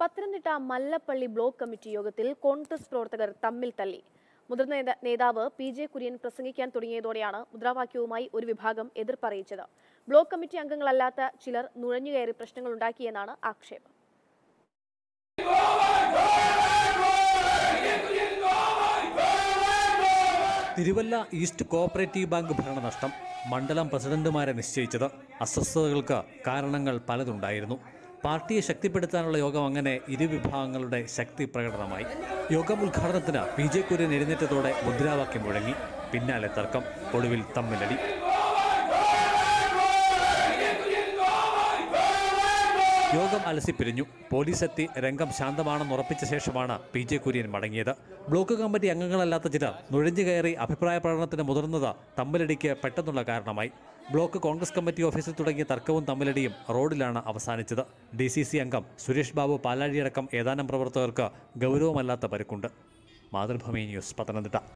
Pathanamthitta Mallappally block committee യോഗത്തിൽ കോൺഗ്രസ് പ്രവർത്തകർ തമ്മിൽ തല്ലി മുതിർന്ന നേത- നേതാവ് പി ജെ കുര്യൻ പ്രസംഗിക്കാൻ തുടങ്ങിയതോടെയാണ് മുദ്രാവാക്യവുമായി ഒരു വിഭാഗം എതിർപ്പറിയിച്ചത് ബ്ലോക്ക് കമ്മിറ്റി അംഗങ്ങളല്ലാത്ത ചിലർ നുഴഞ്ഞുകയറി പ്രശ്നങ്ങളുണ്ടാക്കിയെന്നാണ് ആക്ഷേപം തിരുവല്ല ഈസ്റ്റ് കോഓപ്പറേറ്റീവ് ബാങ്ക് ഭരണനഷ്ടം മണ്ഡലം പ്രസിഡന്റുമാരെ നിശ്ചയിച്ചത് അസ്വസ്ഥതകൾക്ക് കാരണങ്ങൾ പലതുണ്ടായിരുന്നു പാർട്ടിയെ ശക്തിപ്പെടുത്താനുള്ള യോഗം അങ്ങനെ ഇരുവിഭാഗങ്ങളുടെ ശക്തി പ്രകടനമായി യോഗം ഉദ്ഘാടനത്തിന് പി ജെ കുര്യൻ എഴുന്നേറ്റതോടെ മുദ്രാവാക്യം മുഴങ്ങി പിന്നാലെ തർക്കം ഒടുവിൽ തമ്മിലടി യോഗം അലസിപ്പിരിഞ്ഞു പോലീസ് എത്തി രംഗം ശാന്തമാണെന്ന് ഉറപ്പിച്ച ശേഷമാണ് പി ജെ കുര്യൻ മടങ്ങിയത് ബ്ലോക്ക് കമ്മിറ്റി അംഗങ്ങളല്ലാത്ത ചിലർ നുഴഞ്ഞു കയറി അഭിപ്രായ പ്രകടനത്തിന് മുതിർന്നത് തമ്മിലടിക്ക് പെട്ടെന്നുള്ള കാരണമായി ബ്ലോക്ക് കോൺഗ്രസ് കമ്മിറ്റി ഓഫീസിൽ തുടങ്ങിയ തർക്കവും തമ്മിലടിയും റോഡിലാണ് അവസാനിച്ചത് ഡി സി സി അംഗം സുരേഷ് ബാബു പാലാഴിയടക്കം ഏതാനും പ്രവർത്തകർക്ക് ഗൗരവമല്ലാത്ത പരുക്കുണ്ട് മാതൃഭൂമി ന്യൂസ് പത്തനംതിട്ട